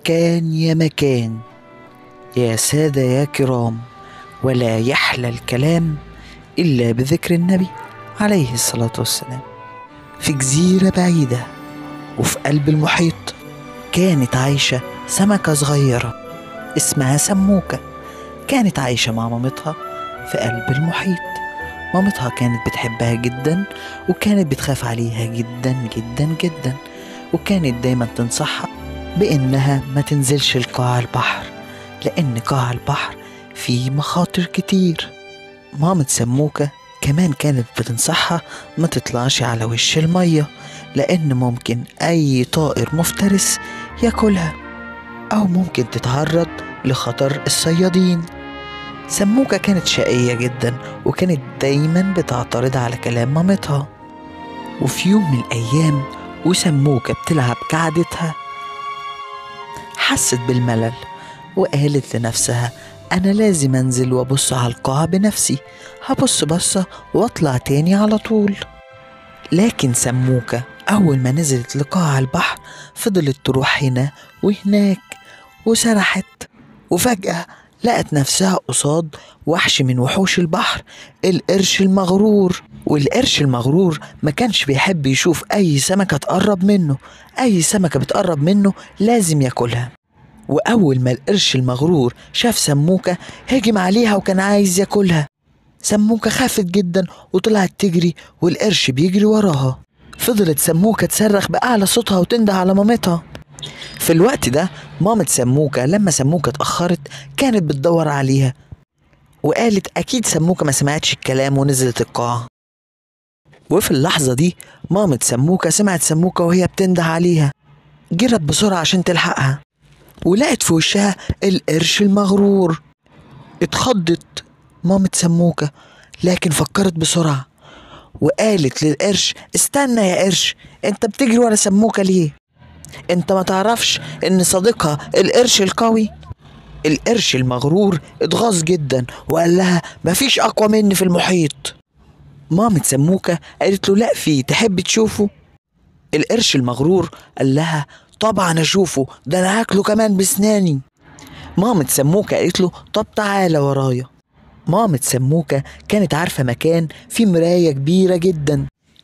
مكان يا مكان يا سادة يا كرام ولا يحلى الكلام إلا بذكر النبي عليه الصلاة والسلام في جزيرة بعيدة وفي قلب المحيط كانت عايشة سمكة صغيرة اسمها سموكة كانت عايشة مع مامتها في قلب المحيط مامتها كانت بتحبها جدا وكانت بتخاف عليها جدا جدا جدا وكانت دايما تنصحها بإنها ما تنزلش لقاع البحر لأن قاع البحر فيه مخاطر كتير مامة سموكة كمان كانت بتنصحها ما تطلعش على وش المية لأن ممكن أي طائر مفترس ياكلها أو ممكن تتعرض لخطر الصيادين سموكة كانت شقية جدا وكانت دايما بتعترض على كلام مامتها وفي يوم من الأيام وسموكة بتلعب كعادتها حست بالملل وقالت لنفسها أنا لازم أنزل وأبص على القاع بنفسي هبص بصة وأطلع تاني على طول لكن سموكة أول ما نزلت لقاع البحر فضلت تروح هنا وهناك وسرحت وفجأة لقت نفسها قصاد وحش من وحوش البحر القرش المغرور والقرش المغرور ما كانش بيحب يشوف أي سمكة تقرب منه أي سمكة بتقرب منه لازم ياكلها وأول ما القرش المغرور شاف سموكة هجم عليها وكان عايز ياكلها سموكة خافت جدا وطلعت تجري والقرش بيجري وراها فضلت سموكة تصرخ بأعلى صوتها وتنده على مامتها في الوقت ده مامة سموكة لما سموكة اتأخرت كانت بتدور عليها وقالت أكيد سموكة ما سمعتش الكلام ونزلت القاع وفي اللحظة دي مامة سموكة سمعت سموكة وهي بتنده عليها جرت بسرعة عشان تلحقها ولقت في وشها القرش المغرور اتخضت مامة سموكة لكن فكرت بسرعة وقالت للقرش استنى يا قرش انت بتجري ورا سموكة ليه انت ما تعرفش ان صديقها القرش القوي القرش المغرور اتغاظ جدا وقال لها مفيش اقوى مني في المحيط مامة سموكة قالت له لا في تحب تشوفه القرش المغرور قال لها طبعا اشوفه ده انا هاكله كمان بسناني مامة سموكة قالت له طب تعالى ورايا مامة سموكة كانت عارفة مكان فيه مراية كبيرة جدا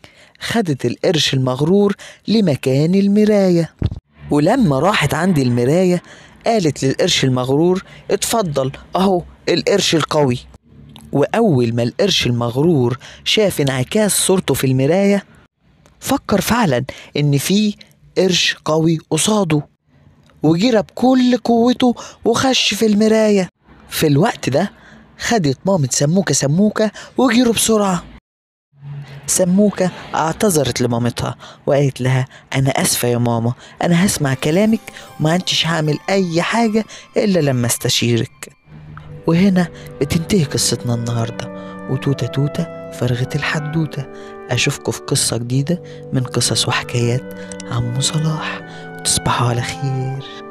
خدت القرش المغرور لمكان المراية ولما راحت عند المراية قالت للقرش المغرور اتفضل اهو القرش القوي وأول ما القرش المغرور شاف انعكاس صورته في المراية فكر فعلا إن في قرش قوي قصاده وجرى بكل قوته وخش في المراية في الوقت ده خدت مامة سموكة سموكة وجروا بسرعة سموكة اعتذرت لمامتها وقالت لها أنا آسفة يا ماما أنا هسمع كلامك وما عدتش هعمل أي حاجة إلا لما استشيرك وهنا بتنتهي قصتنا النهاردة وتوتة توتة فرغت الحدوتة أشوفكم في قصة جديدة من قصص وحكايات عمو صلاح وتصبحوا على خير